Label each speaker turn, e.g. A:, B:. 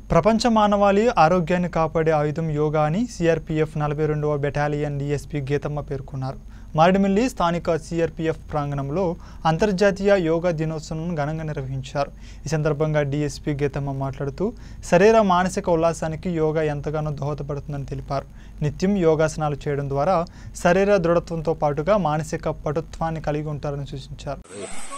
A: ప్రపంచ మానవాళి ఆరోగ్యాన్ని కాపాడే ఆయుధం యోగా అని సిఆర్పీఎఫ్ నలభై రెండవ బెటాలియన్ డీఎస్పీ గీతమ్మ పేర్కొన్నారు మారేడుమిల్లి స్థానిక సిఆర్పీఎఫ్ ప్రాంగణంలో అంతర్జాతీయ యోగా దినోత్సవం ఘనంగా నిర్వహించారు ఈ సందర్భంగా డీఎస్పీ గీతమ్మ మాట్లాడుతూ శరీర మానసిక ఉల్లాసానికి యోగా ఎంతగానో దోహదపడుతుందని తెలిపారు నిత్యం యోగాసనాలు చేయడం ద్వారా శరీర దృఢత్వంతో పాటుగా మానసిక పటుత్వాన్ని కలిగి ఉంటారని సూచించారు